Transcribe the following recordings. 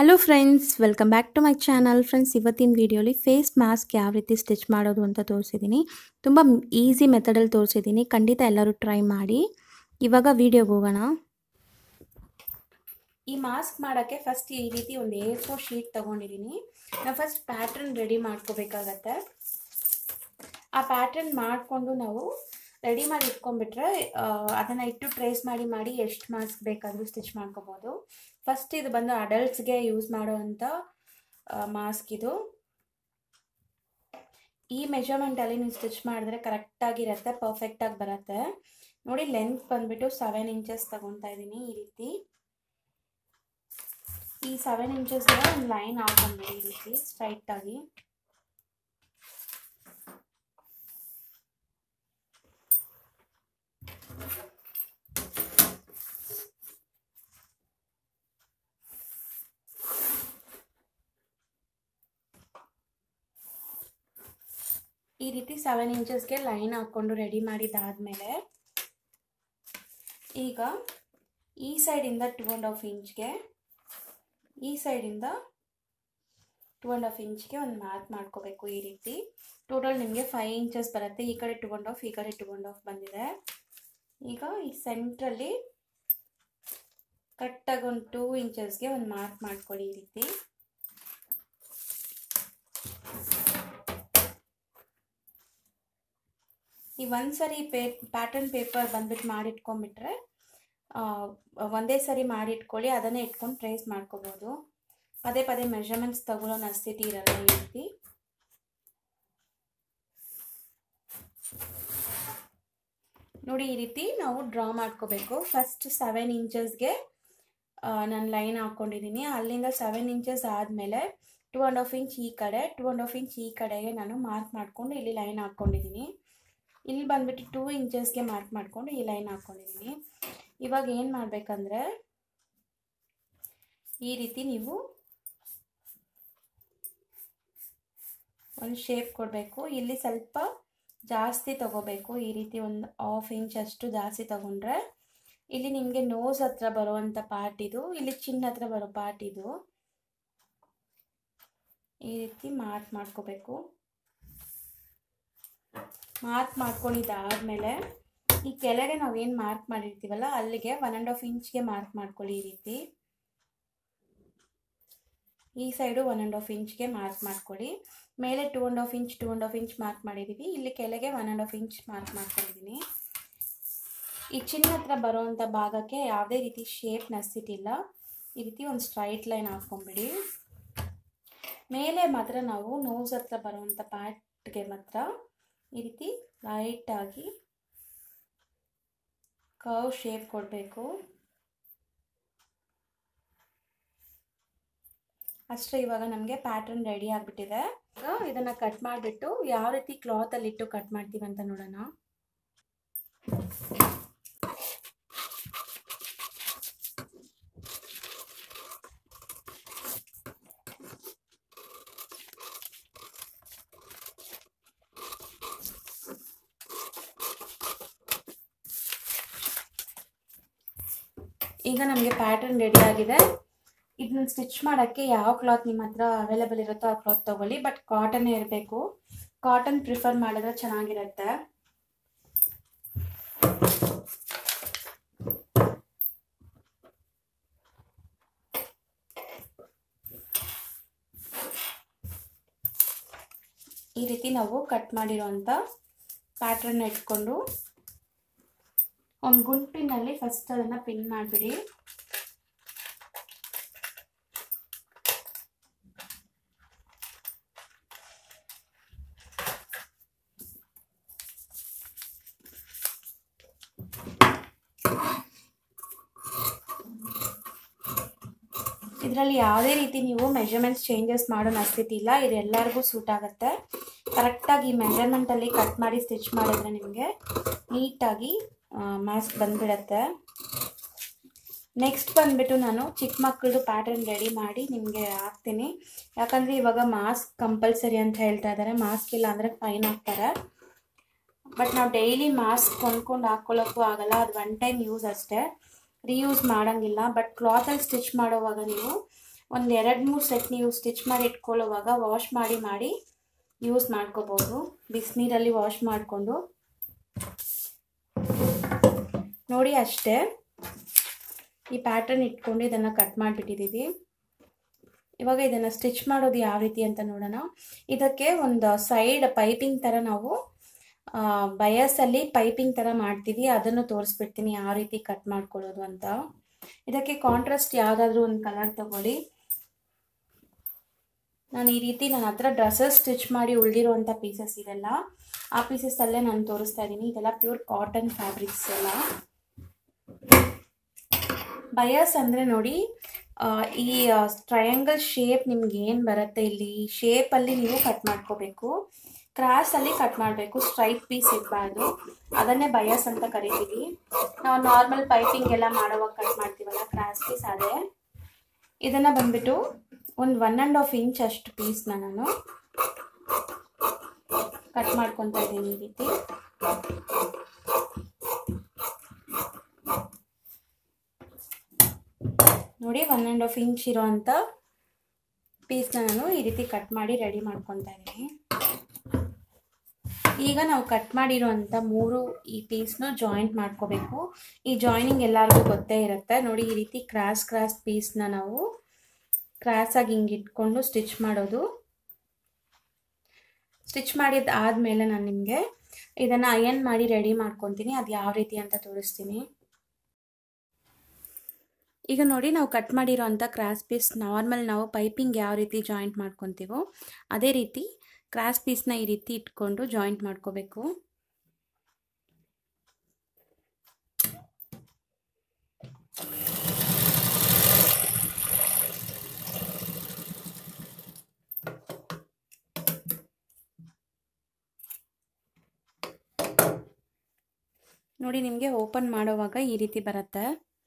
hello friends welcome back to my channel friends ಇವತ್ತಿನ ವಿಡಿಯೋಲಿ face mask ಯಾವ ರೀತಿ ಸ್ಟಿಚ್ ಮಾಡೋದು ಅಂತ ತೋರಿಸಿದ್ದೀನಿ ತುಂಬ ಈಸಿ ಮೆಥಡಲ್ಲಿ ತೋರಿಸಿದ್ದೀನಿ ಖಂಡಿತ ಎಲ್ಲರೂ ಟ್ರೈ ಮಾಡಿ ಇವಾಗ ವಿಡಿಯೋಗೆ ಹೋಗೋಣ ಈ ಮಾಸ್ಕ್ ಮಾಡೋಕ್ಕೆ ಫಸ್ಟ್ ಈ ರೀತಿ ಒಂದು ಎ ಫೋರ್ ಶೀಟ್ ತೊಗೊಂಡಿದ್ದೀನಿ ನಾವು ಫಸ್ಟ್ ಪ್ಯಾಟ್ರನ್ ರೆಡಿ ಮಾಡ್ಕೋಬೇಕಾಗತ್ತೆ ಆ ಪ್ಯಾಟ್ರನ್ ಮಾಡಿಕೊಂಡು ನಾವು ರೆಡಿ ಮಾಡಿ ಇಟ್ಕೊಂಡ್ಬಿಟ್ರೆ ಅದನ್ನು ಇಟ್ಟು ಟ್ರೇಸ್ ಮಾಡಿ ಮಾಡಿ ಎಷ್ಟು ಮಾಸ್ಕ್ ಬೇಕಾದರೂ ಸ್ಟಿಚ್ ಮಾಡ್ಕೋಬೋದು ಫಸ್ಟ್ ಇದು ಬಂದು ಅಡಲ್ಟ್ಸ್ಗೆ ಯೂಸ್ ಮಾಡುವಂಥ ಮಾಸ್ಕ್ ಇದು ಈ ಮೆಜರ್ಮೆಂಟಲ್ಲಿ ನೀವು ಸ್ಟಿಚ್ ಮಾಡಿದ್ರೆ ಕರೆಕ್ಟಾಗಿರುತ್ತೆ ಪರ್ಫೆಕ್ಟಾಗಿ ಬರುತ್ತೆ ನೋಡಿ ಲೆಂತ್ ಬಂದುಬಿಟ್ಟು ಸೆವೆನ್ ಇಂಚಸ್ ತಗೊತಾ ಇದ್ದೀನಿ ಈ ರೀತಿ ಈ ಸೆವೆನ್ ಇಂಚಸ್ಗೆ ಒಂದು ಲೈನ್ ಹಾಕೊಂಡ್ಬಿಡಿ ಈ ರೀತಿ ಸ್ಟ್ರೈಟಾಗಿ ಈ ರೀತಿ ಸೆವೆನ್ ಇಂಚಸ್ಗೆ ಲೈನ್ ಹಾಕ್ಕೊಂಡು ರೆಡಿ ಮಾಡಿದ್ದಾದಮೇಲೆ ಈಗ ಈ ಸೈಡಿಂದ ಟೂ ಆ್ಯಂಡ್ ಹಾಫ್ ಇಂಚ್ಗೆ ಈ ಸೈಡಿಂದ ಟೂ ಆ್ಯಂಡ್ ಹಾಫ್ ಇಂಚ್ಗೆ ಒಂದು ಮಾರ್ಕ್ ಮಾಡ್ಕೋಬೇಕು ಈ ರೀತಿ ಟೋಟಲ್ ನಿಮಗೆ ಫೈವ್ ಇಂಚಸ್ ಬರುತ್ತೆ ಈ ಕಡೆ ಟೂ ಆ್ಯಂಡ್ ಹಾಫ್ ಈ ಕಡೆ ಟೂ ಆ್ಯಂಡ್ ಹಾಫ್ ಬಂದಿದೆ ಈಗ ಈ ಸೆಂಟ್ರಲ್ಲಿ ಕರೆಕ್ಟಾಗಿ ಒಂದು ಟೂ ಇಂಚಸ್ಗೆ ಒಂದು ಮಾರ್ಕ್ ಮಾಡ್ಕೊಳ್ಳಿ ಈ ರೀತಿ ಈ ಒಂದು ಸರಿ ಪೇ ಪ್ಯಾಟರ್ನ್ ಪೇಪರ್ ಬಂದ್ಬಿಟ್ಟು ಮಾಡಿಟ್ಕೊಂಡ್ಬಿಟ್ರೆ ಒಂದೇ ಸರಿ ಮಾಡಿಟ್ಕೊಳ್ಳಿ ಅದನ್ನೇ ಇಟ್ಕೊಂಡು ಟ್ರೇಸ್ ಮಾಡ್ಕೋಬೋದು ಪದೇ ಪದೇ ಮೆಷರ್ಮೆಂಟ್ಸ್ ತಗೊಳ್ಳೋ ನೆಸಿಟಿ ಇರಲ್ಲ ಈ ರೀತಿ ನೋಡಿ ಈ ರೀತಿ ನಾವು ಡ್ರಾ ಮಾಡ್ಕೋಬೇಕು ಫಸ್ಟ್ ಸೆವೆನ್ ಇಂಚಸ್ಗೆ ನಾನು ಲೈನ್ ಹಾಕ್ಕೊಂಡಿದ್ದೀನಿ ಅಲ್ಲಿಂದ ಸೆವೆನ್ ಇಂಚಸ್ ಆದಮೇಲೆ ಟೂ ಆ್ಯಂಡ್ ಹಾಫ್ ಇಂಚ್ ಈ ಕಡೆ ಟೂ ಆ್ಯಂಡ್ ಹಾಫ್ ಇಂಚ್ ಈ ಕಡೆಗೆ ನಾನು ಮಾರ್ಕ್ ಮಾಡಿಕೊಂಡು ಇಲ್ಲಿ ಲೈನ್ ಹಾಕ್ಕೊಂಡಿದ್ದೀನಿ ಇಲ್ಲಿ ಬಂದುಬಿಟ್ಟು ಟೂ ಇಂಚಸ್ಗೆ ಮಾರ್ಕ್ ಮಾಡಿಕೊಂಡು ಈ ಲೈನ್ ಹಾಕ್ಕೊಂಡಿದ್ದೀನಿ ಇವಾಗ ಏನು ಮಾಡಬೇಕಂದ್ರೆ ಈ ರೀತಿ ನೀವು ಒಂದು ಶೇಪ್ ಕೊಡಬೇಕು ಇಲ್ಲಿ ಸ್ವಲ್ಪ ಜಾಸ್ತಿ ತಗೋಬೇಕು ಈ ರೀತಿ ಒಂದು ಹಾಫ್ ಇಂಚ್ ಅಷ್ಟು ಜಾಸ್ತಿ ತಗೊಂಡ್ರೆ ಇಲ್ಲಿ ನಿಮಗೆ ನೋಸ್ ಹತ್ರ ಬರುವಂಥ ಪಾರ್ಟ್ ಇದು ಇಲ್ಲಿ ಚಿನ್ನ ಹತ್ರ ಬರೋ ಪಾರ್ಟ್ ಇದು ಈ ರೀತಿ ಮಾರ್ಕ್ ಮಾಡ್ಕೋಬೇಕು ಮಾರ್ಕ್ ಮಾಡ್ಕೊಂಡಿದ್ದಾದಮೇಲೆ ಈ ಕೆಳಗೆ ನಾವೇನು ಮಾರ್ಕ್ ಮಾಡಿರ್ತೀವಲ್ಲ ಅಲ್ಲಿಗೆ ಒನ್ ಆ್ಯಂಡ್ ಹಾಫ್ ಇಂಚ್ಗೆ ಮಾರ್ಕ್ ಮಾಡ್ಕೊಳ್ಳಿ ಈ ರೀತಿ ಈ ಸೈಡು ಒನ್ ಆ್ಯಂಡ್ ಹಾಫ್ ಇಂಚ್ಗೆ ಮಾರ್ಕ್ ಮಾಡ್ಕೊಳ್ಳಿ ಮೇಲೆ two and half inch two and half inch mark ಮಾಡಿದ್ದೀವಿ ಇಲ್ಲಿ ಕೆಳಗೆ one and half inch mark ಮಾಡ್ಕೊಂಡಿದ್ದೀನಿ ಈ ಚಿನ್ನ ಹತ್ರ ಬರೋವಂಥ ಭಾಗಕ್ಕೆ ಯಾವುದೇ ರೀತಿ ಶೇಪ್ ನಸಿಟ್ಟಿಲ್ಲ ಈ ರೀತಿ ಒಂದು ಸ್ಟ್ರೈಟ್ ಲೈನ್ ಹಾಕ್ಕೊಂಬಿಡಿ ಮೇಲೆ ಮಾತ್ರ ನಾವು ನೋಸ್ ಹತ್ರ ಬರುವಂಥ ಪ್ಯಾಟ್ಗೆ ಮಾತ್ರ ಈ ರೀತಿ ಲೈಟಾಗಿ ಕರ್ವ್ ಶೇಪ್ ಕೊಡಬೇಕು ಅಷ್ಟೇ ಇವಾಗ ನಮಗೆ ಪ್ಯಾಟರ್ನ್ ರೆಡಿ ಆಗಿಬಿಟ್ಟಿದೆ ಇದನ್ನು ಕಟ್ ಮಾಡಿಬಿಟ್ಟು ಯಾವ ರೀತಿ ಕ್ಲಾತಲ್ಲಿಟ್ಟು ಕಟ್ ಮಾಡ್ತೀವಿ ಅಂತ ನೋಡೋಣ ಈಗ ನಮಗೆ ಪ್ಯಾಟರ್ನ್ ರೆಡಿ ಆಗಿದೆ ಇದನ್ನ ಸ್ಟಿಚ್ ಮಾಡೋಕ್ಕೆ ಯಾವ ಕ್ಲಾತ್ ನಿಮ್ಮ ಹತ್ರ ಅವೈಲೇಬಲ್ ಇರುತ್ತೋ ಆ ಕ್ಲಾತ್ ತೊಗೊಳ್ಳಿ ಬಟ್ ಕಾಟನ್ನೇ ಇರಬೇಕು ಕಾಟನ್ ಪ್ರಿಫರ್ ಮಾಡಿದ್ರೆ ಚೆನ್ನಾಗಿರುತ್ತೆ ಈ ರೀತಿ ನಾವು ಕಟ್ ಮಾಡಿರೋಂಥ ಪ್ಯಾಟ್ರನ್ನ ಇಟ್ಕೊಂಡು ಒಂದು ಗುಂಪಿನಲ್ಲಿ ಫಸ್ಟ್ ಅದನ್ನು ಪಿನ್ ಮಾಡಿಬಿಡಿ ಇದರಲ್ಲಿ ಯಾವುದೇ ರೀತಿ ನೀವು ಮೆಷರ್ಮೆಂಟ್ಸ್ ಚೇಂಜಸ್ ಮಾಡೋ ನಸ್ಥಿತಿ ಇಲ್ಲ ಇದು ಎಲ್ಲರಿಗೂ ಸೂಟ್ ಆಗುತ್ತೆ ಕರೆಕ್ಟಾಗಿ ಈ ಮೆಷರ್ಮೆಂಟಲ್ಲಿ ಕಟ್ ಮಾಡಿ ಸ್ಟಿಚ್ ಮಾಡಿದ್ರೆ ನಿಮಗೆ ನೀಟಾಗಿ ಮಾಸ್ಕ್ ಬಂದುಬಿಡತ್ತೆ ನೆಕ್ಸ್ಟ್ ಬಂದುಬಿಟ್ಟು ನಾನು ಚಿಕ್ಕ ಮಕ್ಕಳದು ಪ್ಯಾಟರ್ನ್ ರೆಡಿ ಮಾಡಿ ನಿಮಗೆ ಹಾಕ್ತೀನಿ ಯಾಕಂದರೆ ಇವಾಗ ಮಾಸ್ಕ್ ಕಂಪಲ್ಸರಿ ಅಂತ ಹೇಳ್ತಾ ಇದ್ದಾರೆ ಮಾಸ್ಕ್ ಇಲ್ಲ ಅಂದರೆ ಫೈನ್ ಹಾಕ್ತಾರೆ ಬಟ್ ನಾವು ಡೈಲಿ ಮಾಸ್ಕ್ ಕೊಂಡ್ಕೊಂಡು ಹಾಕ್ಕೊಳ್ಳೋಕ್ಕೂ ಆಗಲ್ಲ ಅದು ಒನ್ ಟೈಮ್ ಯೂಸ್ ಅಷ್ಟೇ ರೀಯೂಸ್ ಮಾಡೋಂಗಿಲ್ಲ ಬಟ್ ಕ್ಲಾತಲ್ಲಿ ಸ್ಟಿಚ್ ಮಾಡೋವಾಗ ನೀವು ಒಂದು ಎರಡು ಮೂರು ಸೆಟ್ ನೀವು ಸ್ಟಿಚ್ ಮಾಡಿ ಇಟ್ಕೊಳ್ಳೋವಾಗ ವಾಶ್ ಮಾಡಿ ಮಾಡಿ ಯೂಸ್ ಮಾಡ್ಕೋಬೋದು ಬಿಸಿನೀರಲ್ಲಿ ವಾಶ್ ಮಾಡಿಕೊಂಡು ನೋಡಿ ಅಷ್ಟೇ ಈ ಪ್ಯಾಟರ್ನ್ ಇಟ್ಕೊಂಡು ಇದನ್ನು ಕಟ್ ಮಾಡಿಬಿಟ್ಟಿದ್ದೀವಿ ಇವಾಗ ಇದನ್ನು ಸ್ಟಿಚ್ ಮಾಡೋದು ಯಾವ ರೀತಿ ಅಂತ ನೋಡೋಣ ಇದಕ್ಕೆ ಒಂದು ಸೈಡ್ ಪೈಪಿಂಗ್ ಥರ ನಾವು ಬಯಸಲ್ಲಿ ಪೈಪಿಂಗ್ ಥರ ಮಾಡ್ತೀವಿ ಅದನ್ನು ತೋರಿಸ್ಬಿಡ್ತೀನಿ ಯಾವ ರೀತಿ ಕಟ್ ಮಾಡ್ಕೊಳ್ಳೋದು ಅಂತ ಇದಕ್ಕೆ ಕಾಂಟ್ರಾಸ್ಟ್ ಯಾವುದಾದ್ರೂ ಒಂದು ಕಲರ್ ತಗೊಳ್ಳಿ ನಾನು ಈ ರೀತಿ ನನ್ನ ಹತ್ರ ಡ್ರೆಸ್ಸಸ್ ಸ್ಟಿಚ್ ಮಾಡಿ ಉಳಿದಿರುವಂಥ ಪೀಸಸ್ ಇದೆಲ್ಲ ಆ ಪೀಸಸ್ಸಲ್ಲೇ ನಾನು ತೋರಿಸ್ತಾ ಇದ್ದೀನಿ ಇದೆಲ್ಲ ಪ್ಯೂರ್ ಕಾಟನ್ ಫ್ಯಾಬ್ರಿಕ್ಸ್ ಎಲ್ಲ ಬಯಸ್ ಅಂದರೆ ನೋಡಿ ಈ ಟ್ರಯಾಂಗಲ್ ಶೇಪ್ ನಿಮ್ಗೆ ಏನು ಬರುತ್ತೆ ಇಲ್ಲಿ ಶೇಪಲ್ಲಿ ನೀವು ಕಟ್ ಮಾಡ್ಕೋಬೇಕು ಕ್ರಾಸಲ್ಲಿ ಕಟ್ ಮಾಡಬೇಕು ಸ್ಟ್ರೈಟ್ ಪೀಸ್ ಇರಬಾರ್ದು ಅದನ್ನೇ ಬಯಸ್ ಅಂತ ಕರಿತೀವಿ ನಾವು ನಾರ್ಮಲ್ ಪೈಪಿಂಗ್ ಎಲ್ಲ ಮಾಡೋವಾಗ ಕಟ್ ಮಾಡ್ತೀವಲ್ಲ ಕ್ರಾಸ್ ಪೀಸ್ ಅದೇ ಇದನ್ನು ಬಂದ್ಬಿಟ್ಟು ಒಂದು ಒನ್ ಆ್ಯಂಡ್ ಹಾಫ್ ಇಂಚ್ ಅಷ್ಟು ಪೀಸ್ನ ನಾನು ಕಟ್ ಮಾಡ್ಕೊತಾ ಇದ್ದೀನಿ ಈ ರೀತಿ ನೋಡಿ ಒನ್ ಆ್ಯಂಡ್ ಹಾಫ್ ಇಂಚ್ ಇರೋವಂಥ ಪೀಸ್ನ ನಾನು ಈ ರೀತಿ ಕಟ್ ಮಾಡಿ ರೆಡಿ ಮಾಡ್ಕೊತಾ ಇದ್ದೀನಿ ಈಗ ನಾವು ಕಟ್ ಮಾಡಿರೋಂಥ ಮೂರು ಈ ಪೀಸ್ನ ಜಾಯಿಂಟ್ ಮಾಡ್ಕೋಬೇಕು ಈ ಜಾಯಿನಿಂಗ್ ಎಲ್ಲರಿಗೂ ಗೊತ್ತೇ ಇರುತ್ತೆ ನೋಡಿ ಈ ರೀತಿ ಕ್ರಾಸ್ ಕ್ರಾಸ್ ಪೀಸ್ನ ನಾವು ಕ್ರಾಸಾಗಿ ಹಿಂಗೆ ಇಟ್ಕೊಂಡು ಸ್ಟಿಚ್ ಮಾಡೋದು ಸ್ಟಿಚ್ ಮಾಡಿದ ಆದಮೇಲೆ ನಾನು ನಿಮಗೆ ಇದನ್ನು ಅಯನ್ ಮಾಡಿ ರೆಡಿ ಮಾಡ್ಕೊತೀನಿ ಅದು ಯಾವ ರೀತಿ ಅಂತ ತೋರಿಸ್ತೀನಿ ಈಗ ನೋಡಿ ನಾವು ಕಟ್ ಮಾಡಿರೋ ಅಂಥ ಕ್ರಾಸ್ ಪೀಸ್ ನಾರ್ಮಲ್ ನಾವು ಪೈಪಿಂಗ್ ಯಾವ ರೀತಿ ಜಾಯಿಂಟ್ ಮಾಡ್ಕೊತೀವೋ ಅದೇ ರೀತಿ ಕ್ರಾಸ್ ಪೀಸ್ನ ಈ ರೀತಿ ಇಟ್ಕೊಂಡು ಜಾಯಿಂಟ್ ಮಾಡ್ಕೋಬೇಕು ನೋಡಿ ನಿಮಗೆ ಓಪನ್ ಮಾಡೋವಾಗ ಈ ರೀತಿ ಬರುತ್ತೆ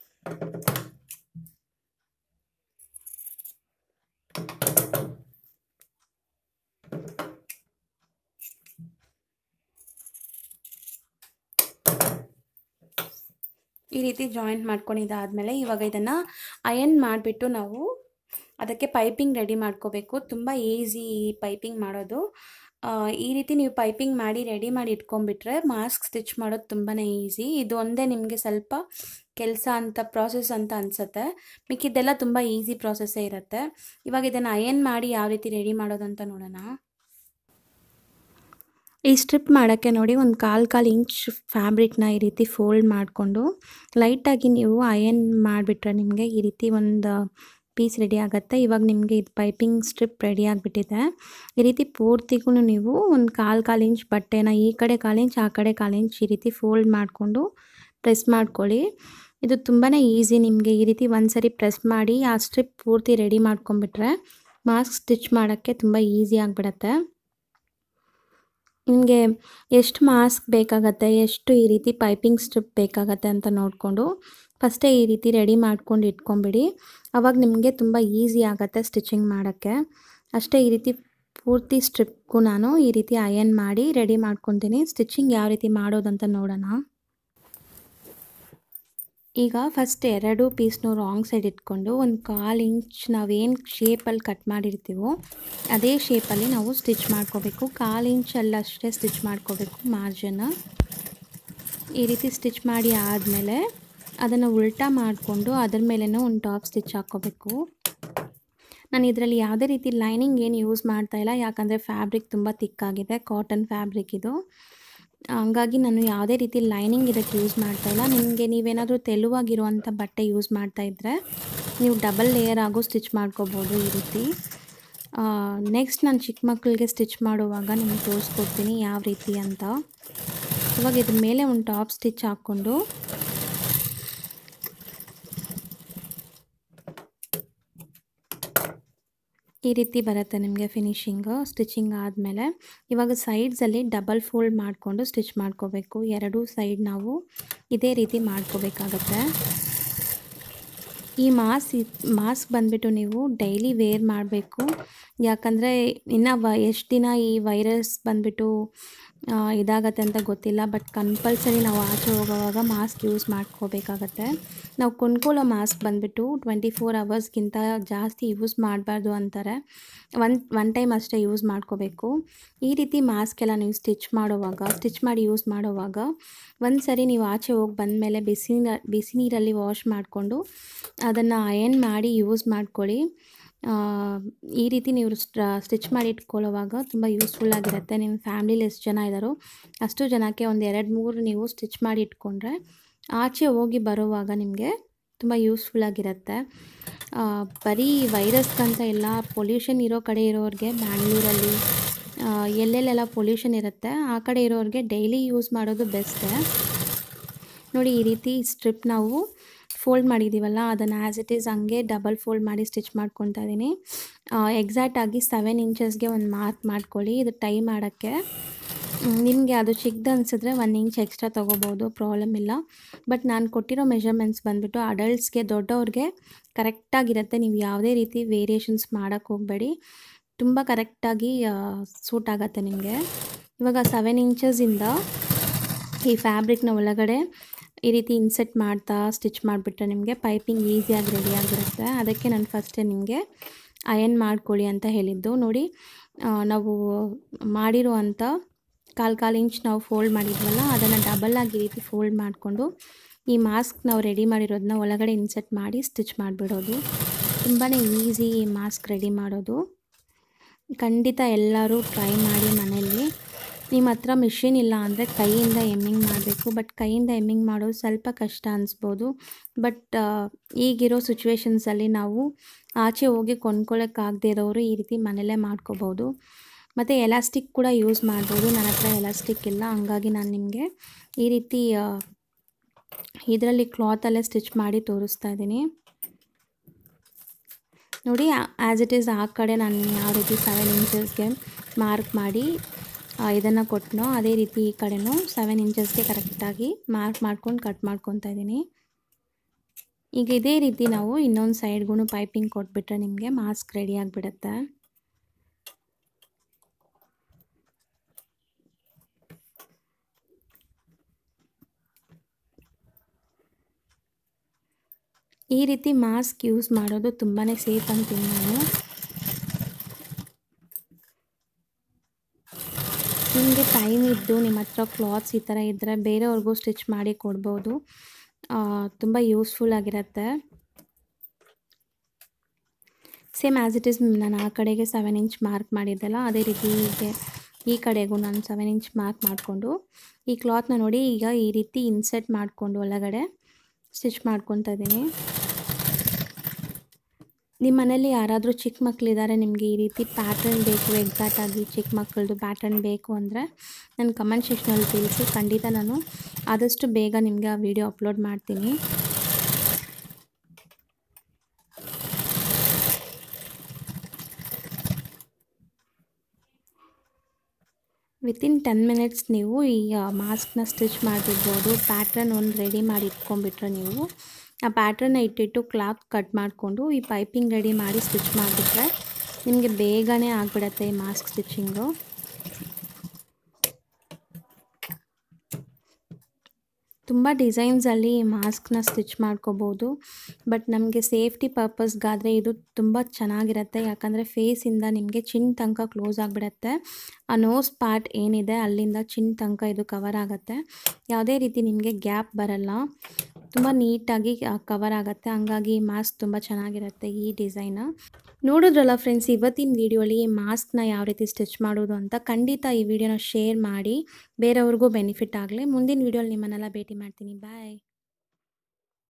ಈ ರೀತಿ ಜಾಯಿಂಟ್ ಮಾಡ್ಕೊಂಡಿದ್ದಾದಮೇಲೆ ಇವಾಗ ಇದನ್ನು ಅಯನ್ ಮಾಡಿಬಿಟ್ಟು ನಾವು ಅದಕ್ಕೆ ಪೈಪಿಂಗ್ ರೆಡಿ ಮಾಡ್ಕೋಬೇಕು ತುಂಬ ಈಸಿ ಈ ಪೈಪಿಂಗ್ ಮಾಡೋದು ಈ ರೀತಿ ನೀವು ಪೈಪಿಂಗ್ ಮಾಡಿ ರೆಡಿ ಮಾಡಿ ಇಟ್ಕೊಂಡ್ಬಿಟ್ರೆ ಮಾಸ್ಕ್ ಸ್ಟಿಚ್ ಮಾಡೋದು ತುಂಬಾ ಈಸಿ ಇದು ಒಂದೇ ನಿಮಗೆ ಸ್ವಲ್ಪ ಕೆಲಸ ಅಂತ ಪ್ರಾಸೆಸ್ ಅಂತ ಅನಿಸುತ್ತೆ ಮಿಕ್ಕಿದ್ದೆಲ್ಲ ತುಂಬ ಈಸಿ ಪ್ರಾಸೆಸ್ಸೇ ಇರುತ್ತೆ ಇವಾಗ ಇದನ್ನು ಅಯನ್ ಮಾಡಿ ಯಾವ ರೀತಿ ರೆಡಿ ಮಾಡೋದು ಅಂತ ನೋಡೋಣ ಈ ಸ್ಟ್ರಿಪ್ ಮಾಡೋಕ್ಕೆ ನೋಡಿ ಒಂದು ಕಾಲು ಕಾಲು ಇಂಚ್ ಫ್ಯಾಬ್ರಿಕ್ನ ಈ ರೀತಿ ಫೋಲ್ಡ್ ಮಾಡಿಕೊಂಡು ಲೈಟಾಗಿ ನೀವು ಅಯನ್ ಮಾಡಿಬಿಟ್ರೆ ನಿಮಗೆ ಈ ರೀತಿ ಒಂದು ಪೀಸ್ ರೆಡಿ ಆಗುತ್ತೆ ಇವಾಗ ನಿಮಗೆ ಇದು ಪೈಪಿಂಗ್ ಸ್ಟ್ರಿಪ್ ರೆಡಿ ಆಗಿಬಿಟ್ಟಿದೆ ಈ ರೀತಿ ಪೂರ್ತಿಗೂ ನೀವು ಒಂದು ಕಾಲು ಕಾಲು ಇಂಚ್ ಬಟ್ಟೆನ ಈ ಕಡೆ ಕಾಲು ಇಂಚ್ ಆ ಕಡೆ ಕಾಲು ಇಂಚ್ ಈ ರೀತಿ ಫೋಲ್ಡ್ ಮಾಡಿಕೊಂಡು ಪ್ರೆಸ್ ಮಾಡ್ಕೊಳ್ಳಿ ಇದು ತುಂಬಾ ಈಸಿ ನಿಮಗೆ ಈ ರೀತಿ ಒಂದು ಸರಿ ಪ್ರೆಸ್ ಮಾಡಿ ಆ ಸ್ಟ್ರಿಪ್ ಪೂರ್ತಿ ರೆಡಿ ಮಾಡ್ಕೊಂಬಿಟ್ರೆ ಮಾಸ್ಕ್ ಸ್ಟಿಚ್ ಮಾಡೋಕ್ಕೆ ತುಂಬ ಈಸಿ ಆಗಿಬಿಡತ್ತೆ ನಿಮಗೆ ಎಷ್ಟು ಮಾಸ್ಕ್ ಬೇಕಾಗತ್ತೆ ಎಷ್ಟು ಈ ರೀತಿ ಪೈಪಿಂಗ್ ಸ್ಟ್ರಿಪ್ ಬೇಕಾಗತ್ತೆ ಅಂತ ನೋಡಿಕೊಂಡು ಫಸ್ಟೇ ಈ ರೀತಿ ರೆಡಿ ಮಾಡ್ಕೊಂಡು ಇಟ್ಕೊಂಬಿಡಿ ಆವಾಗ ನಿಮಗೆ ತುಂಬ ಈಸಿ ಆಗುತ್ತೆ ಸ್ಟಿಚಿಂಗ್ ಮಾಡೋಕ್ಕೆ ಅಷ್ಟೇ ಈ ರೀತಿ ಪೂರ್ತಿ ಸ್ಟ್ರಿಪ್ಗೂ ನಾನು ಈ ರೀತಿ ಅಯನ್ ಮಾಡಿ ರೆಡಿ ಮಾಡ್ಕೊತೀನಿ ಸ್ಟಿಚಿಂಗ್ ಯಾವ ರೀತಿ ಮಾಡೋದಂತ ನೋಡೋಣ ಈಗ ಫಸ್ಟ್ ಎರಡು ಪೀಸ್ನು ರಾಂಗ್ ಸೈಡ್ ಇಟ್ಕೊಂಡು ಒಂದು ಕಾಲು ಇಂಚ್ ನಾವೇನು ಶೇಪಲ್ಲಿ ಕಟ್ ಮಾಡಿರ್ತೀವೋ ಅದೇ ಶೇಪಲ್ಲಿ ನಾವು ಸ್ಟಿಚ್ ಮಾಡ್ಕೋಬೇಕು ಕಾಲು ಇಂಚಲ್ಲಷ್ಟೇ ಸ್ಟಿಚ್ ಮಾಡ್ಕೋಬೇಕು ಮಾರ್ಜನ್ನ ಈ ರೀತಿ ಸ್ಟಿಚ್ ಮಾಡಿ ಆದಮೇಲೆ ಅದನ್ನು ಉಲ್ಟಾ ಮಾಡಿಕೊಂಡು ಅದ್ರ ಮೇಲೇ ಒಂದು ಟಾಪ್ ಸ್ಟಿಚ್ ಹಾಕ್ಕೋಬೇಕು ನಾನು ಇದರಲ್ಲಿ ಯಾವುದೇ ರೀತಿ ಲೈನಿಂಗ್ ಏನು ಯೂಸ್ ಮಾಡ್ತಾ ಇಲ್ಲ ಯಾಕಂದರೆ ಫ್ಯಾಬ್ರಿಕ್ ತುಂಬ ತಿಕ್ಕಾಗಿದೆ ಕಾಟನ್ ಫ್ಯಾಬ್ರಿಕ್ ಇದು ಹಂಗಾಗಿ ನಾನು ಯಾವುದೇ ರೀತಿ ಲೈನಿಂಗ್ ಇದಕ್ಕೆ ಯೂಸ್ ಮಾಡ್ತಾ ಇಲ್ಲ ನಿಮಗೆ ನೀವೇನಾದರೂ ತೆಳುವಾಗಿರುವಂಥ ಬಟ್ಟೆ ಯೂಸ್ ಮಾಡ್ತಾ ಇದ್ದರೆ ನೀವು ಡಬಲ್ ಲೇಯರ್ ಆಗು ಸ್ಟಿಚ್ ಮಾಡ್ಕೋಬೋದು ಈ ರೀತಿ ನೆಕ್ಸ್ಟ್ ನಾನು ಚಿಕ್ಕ ಮಕ್ಕಳಿಗೆ ಸ್ಟಿಚ್ ಮಾಡುವಾಗ ನಿಮಗೆ ತೋರಿಸ್ಕೊಡ್ತೀನಿ ಯಾವ ರೀತಿ ಅಂತ ಇವಾಗ ಇದ್ರ ಮೇಲೆ ಒಂದು ಟಾಪ್ ಸ್ಟಿಚ್ ಹಾಕ್ಕೊಂಡು ಈ ರೀತಿ ಬರುತ್ತೆ ನಿಮಗೆ ಫಿನಿಶಿಂಗು ಸ್ಟಿಚಿಂಗ್ ಆದಮೇಲೆ ಇವಾಗ ಸೈಡ್ಸಲ್ಲಿ ಡಬಲ್ ಫೋಲ್ಡ್ ಮಾಡಿಕೊಂಡು ಸ್ಟಿಚ್ ಮಾಡ್ಕೋಬೇಕು ಎರಡೂ ಸೈಡ್ ನಾವು ಇದೇ ರೀತಿ ಮಾಡ್ಕೋಬೇಕಾಗತ್ತೆ ಈ ಮಾಸ್ ಮಾಸ್ಕ್ ಬಂದುಬಿಟ್ಟು ನೀವು ಡೈಲಿ ವೇರ್ ಮಾಡಬೇಕು ಯಾಕಂದರೆ ಇನ್ನು ವ ಎಷ್ಟು ದಿನ ಈ ವೈರಸ್ ಬಂದುಬಿಟ್ಟು ಆ, ಇದಾಗತ್ತೆ ಅಂತ ಗೊತ್ತಿಲ್ಲ ಬಟ್ ಕಂಪಲ್ಸರಿ ನಾವು ಆಚೆ ಹೋಗೋವಾಗ ಮಾಸ್ಕ್ ಯೂಸ್ ಮಾಡ್ಕೋಬೇಕಾಗತ್ತೆ ನಾವು ಕೊಂಡ್ಕೊಳ್ಳೋ ಮಾಸ್ಕ್ ಬಂದುಬಿಟ್ಟು ಟ್ವೆಂಟಿ ಫೋರ್ ಅವರ್ಸ್ಗಿಂತ ಜಾಸ್ತಿ ಯೂಸ್ ಮಾಡಬಾರ್ದು ಅಂತಾರೆ ಒನ್ ಒನ್ ಟೈಮ್ ಅಷ್ಟೇ ಯೂಸ್ ಮಾಡ್ಕೋಬೇಕು ಈ ರೀತಿ ಮಾಸ್ಕ್ ಎಲ್ಲ ನೀವು ಸ್ಟಿಚ್ ಮಾಡುವಾಗ ಸ್ಟಿಚ್ ಮಾಡಿ ಯೂಸ್ ಮಾಡುವಾಗ ಒಂದು ಸರಿ ನೀವು ಆಚೆ ಹೋಗಿ ಬಂದಮೇಲೆ ಬಿಸಿ ನೀರ- ಬಿಸಿ ನೀರಲ್ಲಿ ವಾಶ್ ಮಾಡಿಕೊಂಡು ಅದನ್ನು ಅಯನ್ ಮಾಡಿ ಯೂಸ್ ಮಾಡ್ಕೊಳ್ಳಿ ಆ, ಈ ರೀತಿ ನೀವು ಸ್ಟಿಚ್ ಮಾಡಿ ಇಟ್ಕೊಳ್ಳೋವಾಗ ತುಂಬ ಯೂಸ್ಫುಲ್ ಆಗಿರುತ್ತೆ ನಿಮ್ಮ ಫ್ಯಾಮ್ಲಿಲಿ ಎಷ್ಟು ಜನ ಇದ್ದಾರೋ ಅಷ್ಟು ಜನಕ್ಕೆ ಒಂದು ಎರಡು ಮೂರು ನೀವು ಸ್ಟಿಚ್ ಮಾಡಿ ಇಟ್ಕೊಂಡ್ರೆ ಆಚೆ ಹೋಗಿ ಬರುವಾಗ ನಿಮಗೆ ತುಂಬ ಯೂಸ್ಫುಲ್ ಆಗಿರುತ್ತೆ ಆ, ಬರೀ ವೈರಸ್ಗಂತ ಇಲ್ಲ ಪೊಲ್ಯೂಷನ್ ಇರೋ ಕಡೆ ಇರೋರಿಗೆ ಬ್ಯಾಂಗ್ಳೂರಲ್ಲಿ ಆ, ಎಲ್ಲೆಲ್ಲೆಲ್ಲ ಪೊಲ್ಯೂಷನ್ ಇರುತ್ತೆ ಆ ಕಡೆ ಇರೋರಿಗೆ ಡೈಲಿ ಯೂಸ್ ಮಾಡೋದು ಬೆಸ್ಟೇ ನೋಡಿ ಈ ರೀತಿ ಸ್ಟ್ರಿಪ್ ನಾವು ಫೋಲ್ಡ್ ಮಾಡಿದ್ದೀವಲ್ಲ ಅದನ್ನು ಆ್ಯಸ್ ಇಟ್ ಈಸ್ ಹಂಗೆ ಡಬಲ್ ಫೋಲ್ಡ್ ಮಾಡಿ ಸ್ಟಿಚ್ ಮಾಡ್ಕೊತಾ ಇದ್ದೀನಿ ಎಕ್ಸಾಕ್ಟಾಗಿ ಸೆವೆನ್ ಇಂಚಸ್ಗೆ ಒಂದು ಮಾರ್ಕ್ ಮಾಡ್ಕೊಳ್ಳಿ ಇದು ಟೈ ಮಾಡೋಕ್ಕೆ ನಿಮಗೆ ಅದು ಚಿಕ್ಕದು ಅನಿಸಿದ್ರೆ ಒನ್ ಇಂಚ್ ಎಕ್ಸ್ಟ್ರಾ ತೊಗೋಬೋದು ಪ್ರಾಬ್ಲಮ್ ಇಲ್ಲ ಬಟ್ ನಾನು ಕೊಟ್ಟಿರೋ ಮೆಷರ್ಮೆಂಟ್ಸ್ ಬಂದುಬಿಟ್ಟು ಅಡಲ್ಟ್ಸ್ಗೆ ದೊಡ್ಡವ್ರಿಗೆ ಕರೆಕ್ಟಾಗಿರುತ್ತೆ ನೀವು ಯಾವುದೇ ರೀತಿ ವೇರಿಯೇಷನ್ಸ್ ಮಾಡೋಕ್ಕೆ ಹೋಗಬೇಡಿ ತುಂಬ ಕರೆಕ್ಟಾಗಿ ಸೂಟ್ ಆಗುತ್ತೆ ನಿಮಗೆ ಇವಾಗ ಸೆವೆನ್ ಇಂಚಸಿಂದ ಈ ಫ್ಯಾಬ್ರಿಕ್ನ ಒಳಗಡೆ ಈ ರೀತಿ ಇನ್ಸೆಟ್ ಮಾಡ್ತಾ ಸ್ಟಿಚ್ ಮಾಡಿಬಿಟ್ರೆ ನಿಮಗೆ ಪೈಪಿಂಗ್ ಈಸಿಯಾಗಿ ರೆಡಿ ಆಗಿರುತ್ತೆ ಅದಕ್ಕೆ ನಾನು ಫಸ್ಟೇ ನಿಮಗೆ ಅಯನ್ ಮಾಡ್ಕೊಳ್ಳಿ ಅಂತ ಹೇಳಿದ್ದು ನೋಡಿ ಆ, ನಾವು ಮಾಡಿರುವಂಥ ಕಾಲು ಕಾಲು ಇಂಚ್ ನಾವು ಫೋಲ್ಡ್ ಮಾಡಿದ್ವಲ್ಲ ಅದನ್ನು ಡಬಲ್ ಆಗಿ ಈ ರೀತಿ ಫೋಲ್ಡ್ ಮಾಡಿಕೊಂಡು ಈ ಮಾಸ್ಕ್ ನಾವು ರೆಡಿ ಮಾಡಿರೋದನ್ನ ಒಳಗಡೆ ಇನ್ಸೆಟ್ ಮಾಡಿ ಸ್ಟಿಚ್ ಮಾಡಿಬಿಡೋದು ತುಂಬಾ ಈಸಿ ಈ ಮಾಸ್ಕ್ ರೆಡಿ ಮಾಡೋದು ಖಂಡಿತ ಎಲ್ಲರೂ ಟ್ರೈ ಮಾಡಿ ಮನೆಯಲ್ಲಿ ನಿಮ್ಮ ಹತ್ರ ಮಿಷಿನ್ ಇಲ್ಲ ಅಂದರೆ ಕೈಯಿಂದ ಎಮ್ಮಿಂಗ್ ಮಾಡಬೇಕು ಬಟ್ ಕೈಯಿಂದ ಎಮ್ಮಿಂಗ್ ಮಾಡೋದು ಸ್ವಲ್ಪ ಕಷ್ಟ ಅನಿಸ್ಬೋದು ಬಟ್ ಈಗಿರೋ ಸಿಚುವೇಶನ್ಸಲ್ಲಿ ನಾವು ಆಚೆ ಹೋಗಿ ಕೊಂಡ್ಕೊಳ್ಳೋಕ್ಕಾಗದೇ ಇರೋರು ಈ ರೀತಿ ಮನೆಯಲ್ಲೇ ಮಾಡ್ಕೋಬೋದು ಮತ್ತು ಎಲಾಸ್ಟಿಕ್ ಕೂಡ ಯೂಸ್ ಮಾಡ್ಬೋದು ನನ್ನ ಹತ್ರ ಎಲಾಸ್ಟಿಕ್ ಇಲ್ಲ ಹಂಗಾಗಿ ನಾನು ನಿಮಗೆ ಈ ರೀತಿ ಇದರಲ್ಲಿ ಕ್ಲಾತಲ್ಲೇ ಸ್ಟಿಚ್ ಮಾಡಿ ತೋರಿಸ್ತಾ ಇದ್ದೀನಿ ನೋಡಿ ಆ್ಯಸ್ ಇಟ್ ಈಸ್ ಆ ಕಡೆ ನಾನು ಯಾವ ರೀತಿ ಸೆವೆನ್ ಇಂಚಸ್ಗೆ ಮಾರ್ಕ್ ಮಾಡಿ ಇದನ್ನು ಕೊಟ್ಟನೋ ಅದೇ ರೀತಿ ಈ ಕಡೆನೂ ಸೆವೆನ್ ಇಂಚಸ್ಗೆ ಕರೆಕ್ಟಾಗಿ ಮಾರ್ಕ್ ಮಾಡ್ಕೊಂಡು ಕಟ್ ಮಾಡ್ಕೊತಾ ಇದ್ದೀನಿ ಈಗ ಇದೇ ರೀತಿ ನಾವು ಇನ್ನೊಂದು ಸೈಡ್ಗೂ ಪೈಪಿಂಗ್ ಕೊಟ್ಬಿಟ್ರೆ ನಿಮಗೆ ಮಾಸ್ಕ್ ರೆಡಿ ಆಗಿಬಿಡುತ್ತೆ ಈ ರೀತಿ ಮಾಸ್ಕ್ ಯೂಸ್ ಮಾಡೋದು ತುಂಬಾ ಸೇಫ್ ಅಂತೀನಿ ನಾನು ನಿಮಗೆ ಟೈಮ್ ಇದ್ದು ನಿಮ್ಮ ಹತ್ರ ಕ್ಲಾತ್ಸ್ ಈ ಥರ ಇದ್ದರೆ ಬೇರೆಯವ್ರಿಗೂ ಸ್ಟಿಚ್ ಮಾಡಿ ಕೊಡ್ಬೋದು ತುಂಬ ಯೂಸ್ಫುಲ್ ಆಗಿರುತ್ತೆ ಸೇಮ್ ಆ್ಯಸ್ ಇಟ್ ಈಸ್ ನಾನು ಆ ಕಡೆಗೆ ಸೆವೆನ್ ಇಂಚ್ ಮಾರ್ಕ್ ಮಾಡಿದ್ದೆಲ್ಲ ಅದೇ ರೀತಿ ಹೀಗೆ ಈ ಕಡೆಗೂ ನಾನು ಸೆವೆನ್ ಇಂಚ್ ಮಾರ್ಕ್ ಮಾಡಿಕೊಂಡು ಈ ಕ್ಲಾತ್ನ ನೋಡಿ ಈಗ ಈ ರೀತಿ ಇನ್ಸೆಟ್ ಮಾಡಿಕೊಂಡು ಒಳಗಡೆ ಸ್ಟಿಚ್ ಮಾಡ್ಕೊತಾ ಇದ್ದೀನಿ ನಿಮ್ಮ ಮನೇಲಿ ಯಾರಾದರೂ ಚಿಕ್ಕ ಮಕ್ಕಳಿದ್ದಾರೆ ನಿಮಗೆ ಈ ರೀತಿ ಪ್ಯಾಟರ್ನ್ ಬೇಕು ಎಕ್ಸಾಕ್ಟಾಗಿ ಚಿಕ್ಕ ಮಕ್ಕಳದು ಪ್ಯಾಟರ್ನ್ ಬೇಕು ಅಂದರೆ ನನ್ನ ಕಮೆಂಟ್ ಸೆಕ್ಷನಲ್ಲಿ ತಿಳಿಸಿ ಖಂಡಿತ ನಾನು ಆದಷ್ಟು ಬೇಗ ನಿಮಗೆ ಆ ವಿಡಿಯೋ ಅಪ್ಲೋಡ್ ಮಾಡ್ತೀನಿ ವಿತಿನ್ ಟೆನ್ ಮಿನಿಟ್ಸ್ ನೀವು ಈ ಮಾಸ್ಕ್ನ ಸ್ಟಿಚ್ ಮಾಡಿಬಿಡ್ಬೋದು ಪ್ಯಾಟ್ರನ್ ಒಂದು ರೆಡಿ ಮಾಡಿ ಇಟ್ಕೊಂಡ್ಬಿಟ್ರೆ ನೀವು ಆ ಪ್ಯಾಟ್ರನ್ನ ಇಟ್ಟಿಟ್ಟು ಕ್ಲಾತ್ ಕಟ್ ಮಾಡಿಕೊಂಡು ಈ ಪೈಪಿಂಗ್ ರೆಡಿ ಮಾಡಿ ಸ್ಟಿಚ್ ಮಾಡಿಬಿಟ್ರೆ ನಿಮಗೆ ಬೇಗನೆ ಆಗಿಬಿಡತ್ತೆ ಈ ಮಾಸ್ಕ್ ಸ್ಟಿಚಿಂಗು ತುಂಬ ಡಿಸೈನ್ಸಲ್ಲಿ ಮಾಸ್ಕ್ನ ಸ್ಟಿಚ್ ಮಾಡ್ಕೋಬೋದು ಬಟ್ ನಮಗೆ ಸೇಫ್ಟಿ ಪರ್ಪಸ್ಗಾದರೆ ಇದು ತುಂಬ ಚೆನ್ನಾಗಿರುತ್ತೆ ಯಾಕಂದರೆ ಫೇಸಿಂದ ನಿಮಗೆ ಚಿನ್ ತನಕ ಕ್ಲೋಸ್ ಆಗಿಬಿಡತ್ತೆ ಆ ನೋಸ್ ಪಾರ್ಟ್ ಏನಿದೆ ಅಲ್ಲಿಂದ ಚಿನ್ ತನಕ ಇದು ಕವರ್ ಆಗುತ್ತೆ ಯಾವುದೇ ರೀತಿ ನಿಮಗೆ ಗ್ಯಾಪ್ ಬರಲ್ಲ ತುಂಬ ನೀಟಾಗಿ ಕವರ್ ಆಗುತ್ತೆ ಹಂಗಾಗಿ ಮಾಸ್ಕ್ ತುಂಬ ಚೆನ್ನಾಗಿರುತ್ತೆ ಈ ಡಿಸೈನ ನೋಡಿದ್ರಲ್ಲ ಫ್ರೆಂಡ್ಸ್ ಇವತ್ತಿನ ವೀಡಿಯೋಲಿ ಮಾಸ್ಕ್ನ ಯಾವ ರೀತಿ ಸ್ಟಿಚ್ ಮಾಡೋದು ಅಂತ ಖಂಡಿತ ಈ ವಿಡಿಯೋನ ಶೇರ್ ಮಾಡಿ ಬೇರೆಯವ್ರಿಗೂ ಬೆನಿಫಿಟ್ ಆಗಲಿ ಮುಂದಿನ ವೀಡಿಯೋಲಿ ನಿಮ್ಮನ್ನೆಲ್ಲ ಭೇಟಿ ಮಾಡ್ತೀನಿ ಬಾಯ್